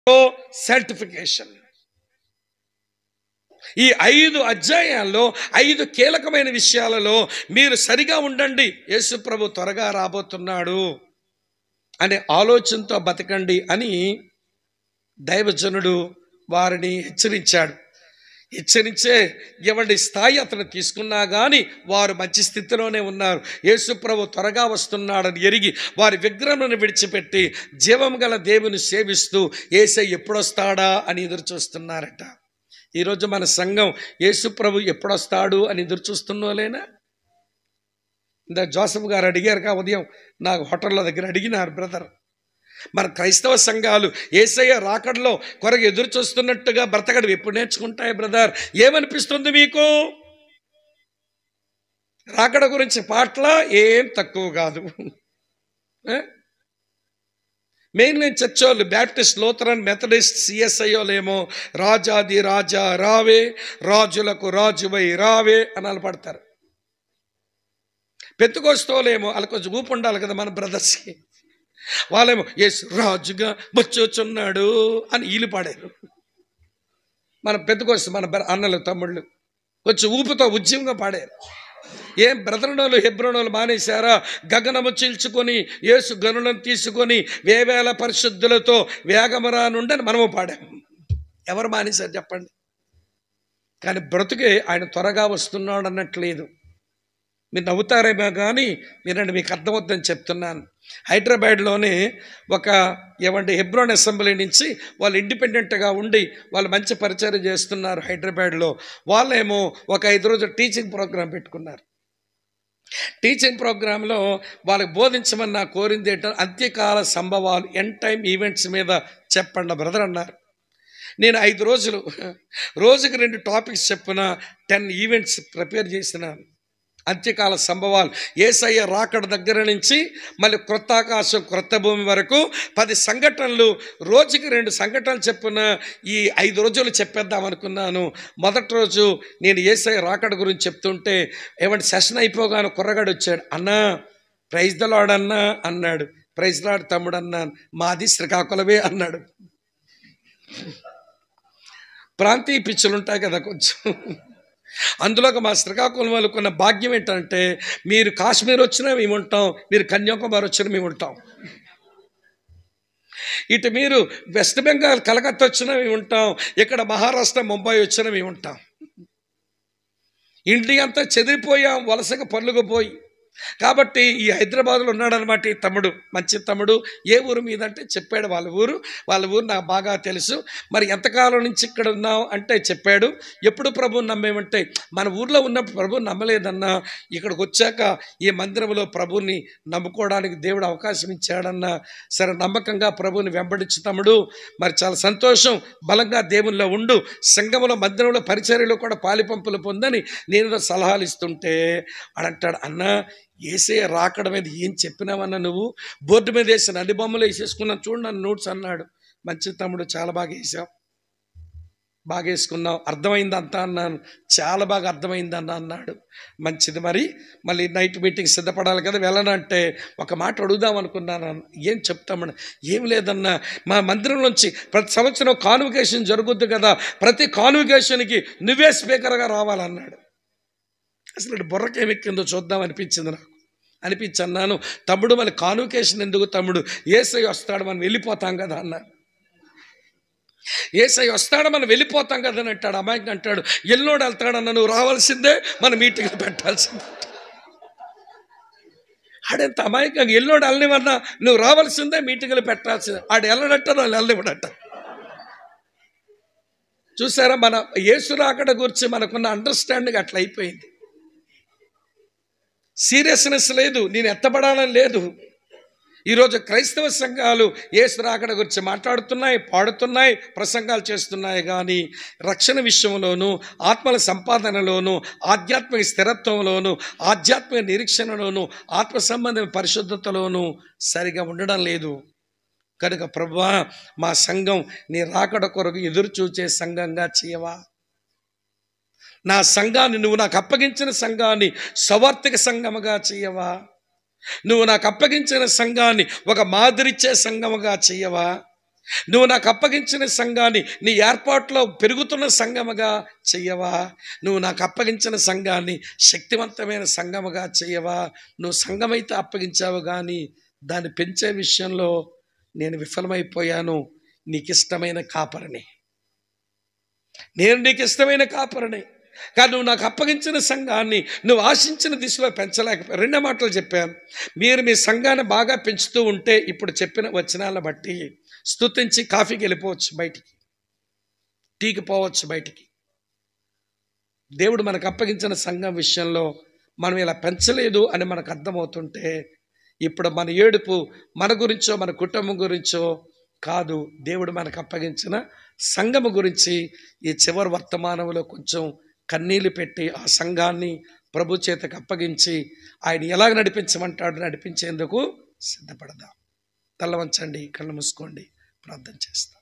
certification ఈ ఐదు అధ్యాయాల్లో ఐదు కీలకమైన విషయాలలో మీరు సరిగా ఉండండి యేసు ప్రభు త్వరగా రాబోతున్నాడు అనే ఆలోచనతో బతకండి అని దైవజనుడు వారిని హెచ్చరించాడు హెచ్చరించే ఎవరి స్థాయి అతను తీసుకున్నా కానీ వారు మంచి స్థితిలోనే ఉన్నారు యేసుప్రభు త్వరగా వస్తున్నాడని ఎరిగి వారి విగ్రహములను విడిచిపెట్టి జీవం గల దేవుని సేవిస్తూ ఏసై ఎప్పుడొస్తాడా అని ఎదురు చూస్తున్నారట ఈరోజు మన సంఘం యేసుప్రభు ఎప్పుడొస్తాడు అని ఎదురు చూస్తున్నోలేనా ఇంత జోసఫ్ గారు అడిగారు ఉదయం నాకు హోటల్లో దగ్గర అడిగినారు బ్రదర్ మన క్రైస్తవ సంఘాలు ఏసయ్య రాకడలో కొరకు ఎదురు చూస్తున్నట్టుగా బ్రతకడం ఎప్పుడు నేర్చుకుంటాయి బ్రదర్ ఏమనిపిస్తుంది మీకు రాకడ గురించి పాటల ఏం తక్కువ కాదు మెయిన్ నేను చర్చోళ్ళు బ్యాప్టిస్ట్ లోతరన్ మెథడిస్ట్ సిఎస్ఐఓలేమో రాజాది రాజా రావే రాజులకు రాజువై రావే అని వాళ్ళు పడతారు పెత్తుకొస్తోలేమో వాళ్ళకి కొంచెం ఊపు ఉండాలి కదా మన బ్రదర్స్కి వాళ్ళేమో ఎస్ రాజుగా వచ్చుచున్నాడు అని ఈలు పాడారు మన పెద్దకొస్తు మన బ్ర- అన్నలు తమ్ముళ్ళు కొంచెం ఊపుతో ఉద్యమంగా పాడారు ఏం బ్రదరణోలు హెబ్రోనోలు మానేశారా గగనము చీల్చుకొని యేసు గనులను తీసుకొని వేవేల పరిశుద్ధులతో వేగమరా నుండని మనము పాడాము ఎవరు మానేశారు చెప్పండి కానీ బ్రతుకే ఆయన త్వరగా వస్తున్నాడు అన్నట్లేదు మీరు నవ్వుతారేమో కానీ మీరండి మీకు అర్థమవుతుందని చెప్తున్నాను హైదరాబాద్లోనే ఒక ఏమంటే హెబ్రోన్ అసెంబ్లీ నుంచి వాళ్ళు ఇండిపెండెంట్గా ఉండి వాళ్ళు మంచి పరిచయం చేస్తున్నారు హైదరాబాద్లో వాళ్ళేమో ఒక ఐదు రోజులు టీచింగ్ ప్రోగ్రాం పెట్టుకున్నారు టీచింగ్ ప్రోగ్రాంలో వాళ్ళకి బోధించమని నాకు కోరింది ఏంటంటే అంత్యకాల సంభవాలు ఎన్ టైం ఈవెంట్స్ మీద చెప్పండి బ్రదర్ అన్నారు నేను ఐదు రోజులు రోజుకి రెండు టాపిక్స్ చెప్పున టెన్ ఈవెంట్స్ ప్రిపేర్ చేసినాను అంత్యకాల సంభవాలు ఏసయ్య రాకడ దగ్గర నుంచి మళ్ళీ క్రొత్త ఆకాశం క్రొత్త భూమి వరకు పది సంఘటనలు రోజుకి రెండు సంఘటనలు చెప్పున ఈ ఐదు రోజులు చెప్పేద్దాం అనుకున్నాను మొదటి రోజు నేను ఏసయ్య రాకడ గురించి చెప్తుంటే ఏమంటే సెషన్ అయిపోగానే కుర్రగాడు వచ్చాడు అన్నా ప్రైజ్ దలాడన్నా అన్నాడు ప్రైజ్ లాడు తమ్ముడు అన్నాను మాది శ్రీకాకుళమే అన్నాడు ప్రాంతీయ పిచ్చులు ఉంటాయి కదా కొంచెం అందులోకి మా శ్రీకాకుళం వాళ్ళకు ఉన్న భాగ్యం ఏంటంటే మీరు కాశ్మీర్ వచ్చినా మేము ఉంటాం మీరు కన్యాకుమారి వచ్చినా మేము ఉంటాం ఇటు మీరు వెస్ట్ బెంగాల్ కలకత్తా వచ్చినా మేము ఉంటాం ఇక్కడ మహారాష్ట్ర ముంబై వచ్చినా మేము ఉంటాం ఇండియా అంతా చెదిరిపోయాం వలసగా పనులుకుపోయి కాబట్టి ఈ హైదరాబాద్లో ఉన్నాడనమాట ఈ తమ్ముడు మంచి తమ్ముడు ఏ ఊరు మీద అంటే చెప్పాడు వాళ్ళ ఊరు వాళ్ళ ఊరు నాకు బాగా తెలుసు మరి ఎంతకాలం నుంచి ఇక్కడ ఉన్నావు అంటే చెప్పాడు ఎప్పుడు ప్రభు నమ్మేమంటే మన ఊర్లో ఉన్నప్పుడు ప్రభు నమ్మలేదన్నా ఇక్కడికి వచ్చాక ఈ మందిరంలో ప్రభుని నమ్ముకోవడానికి దేవుడు అవకాశం ఇచ్చాడన్నా సరే నమ్మకంగా ప్రభుని వెంబడించు తమ్ముడు మరి చాలా సంతోషం బలంగా దేవునిలో ఉండు సంఘంలో మందిరంలో పరిచర్యలో కూడా పాలిపంపులు పొందని నేను సలహాలు ఇస్తుంటే అడంటాడు అన్న ఏసే రాకడ మీద ఏం చెప్పినావన్న నువ్వు బోర్డు మీద వేసిన అన్ని బొమ్మలు వేసేసుకున్నాను చూడు నన్ను నోట్స్ అన్నాడు మంచి తమ్ముడు చాలా బాగా వేసావు బాగా వేసుకున్నావు అర్థమైంది అంతా అన్నాను చాలా బాగా అర్థమైంది అన్న అన్నాడు మంచిది మరి మళ్ళీ నైట్ మీటింగ్ సిద్ధపడాలి కదా వెళ్ళనంటే ఒక మాట అడుగుదాం అనుకున్నాను ఏం చెప్తామని ఏం లేదన్నా మా మందిరంలోంచి ప్రతి సంవత్సరం కాన్వికేషన్ జరుగుద్ది కదా ప్రతి కాన్వికేషన్కి నువ్వే స్పీకర్గా రావాలన్నాడు అసలు బుర్రకేం ఎక్కిందో చూద్దాం అనిపించింది నాకు అనిపించి అన్నాను తమ్ముడు మళ్ళీ కాన్వికేషన్ ఎందుకు తమ్ముడు ఏసై వస్తాడు మనం వెళ్ళిపోతాం కదా అన్నారు ఏసై వస్తాడు మనం వెళ్ళిపోతాం కదా అని అంటాడు అమ్మాయికి అంటాడు ఎల్లోడు వెళ్తాడన్న నువ్వు రావాల్సిందే మన మీటింగ్ పెట్టాల్సిందే ఆడెంత అమాయకంగా ఎల్లోడు వెళ్ళనివన్నా నువ్వు రావాల్సిందే మీటింగ్లు పెట్టాల్సిందే ఆడు వెళ్ళడట్ట వాళ్ళు వెళ్ళనివ్వడట చూసారా మన యేసు రాకడ గురించి మనకున్న అండర్స్టాండింగ్ అట్లా అయిపోయింది సీరియస్నెస్ లేదు నేను ఎత్తబడాలని లేదు ఈరోజు క్రైస్తవ సంఘాలు యేసు రాకడ గురించి మాట్లాడుతున్నాయి పాడుతున్నాయి ప్రసంగాలు చేస్తున్నాయి కానీ రక్షణ విషయంలోనూ ఆత్మల సంపాదనలోనూ ఆధ్యాత్మిక స్థిరత్వంలోనూ ఆధ్యాత్మిక నిరీక్షణలోనూ ఆత్మ సంబంధ పరిశుద్ధతలోనూ సరిగా ఉండడం లేదు కనుక ప్రభా మా సంఘం నీ రాకడ కొరకు ఎదురు చూచే సంఘంగా చేయవా నా సంఘాన్ని నువ్వు నాకు అప్పగించిన సంఘాన్ని సవార్థిక సంఘముగా చేయవా నువ్వు నాకు అప్పగించిన సంఘాన్ని ఒక మాదిరిచ్చే సంఘముగా చేయవా నువ్వు నాకు అప్పగించిన సంఘాన్ని నీ ఏర్పాట్లో పెరుగుతున్న సంఘముగా చెయ్యవా నువ్వు నాకు అప్పగించిన సంఘాన్ని శక్తివంతమైన సంఘముగా చెయ్యవా నువ్వు సంఘమైతే అప్పగించావు కానీ దాన్ని పెంచే విషయంలో నేను విఫలమైపోయాను నీకు ఇష్టమైన కాపరిని నేను నీకు ఇష్టమైన కాపరిని కానీ నువ్వు నాకు అప్పగించిన సంఘాన్ని నువ్వు ఆశించిన దిశలో పెంచలేకపోయా రెండే మాటలు చెప్పాను మీరు మీ సంఘాన్ని బాగా పెంచుతూ ఉంటే ఇప్పుడు చెప్పిన వచనాలను బట్టి స్తుతించి కాఫీకి వెళ్ళిపోవచ్చు బయటికి టీకి పోవచ్చు బయటికి దేవుడు మనకు అప్పగించిన సంఘం విషయంలో మనం ఇలా పెంచలేదు అని మనకు అర్థమవుతుంటే ఇప్పుడు మన ఏడుపు మన గురించో మన కుటుంబం గురించో కాదు దేవుడు మనకు అప్పగించిన సంఘము గురించి ఈ చివరి వర్తమానంలో కొంచెం కన్నీళ్లు పెట్టి ఆ సంఘాన్ని ప్రభు చేతకు అప్పగించి ఆయన ఎలాగ నడిపించమంటాడు నడిపించేందుకు సిద్ధపడదాం తల్ల వంచండి కళ్ళు మూసుకోండి ప్రార్థన చేస్తాం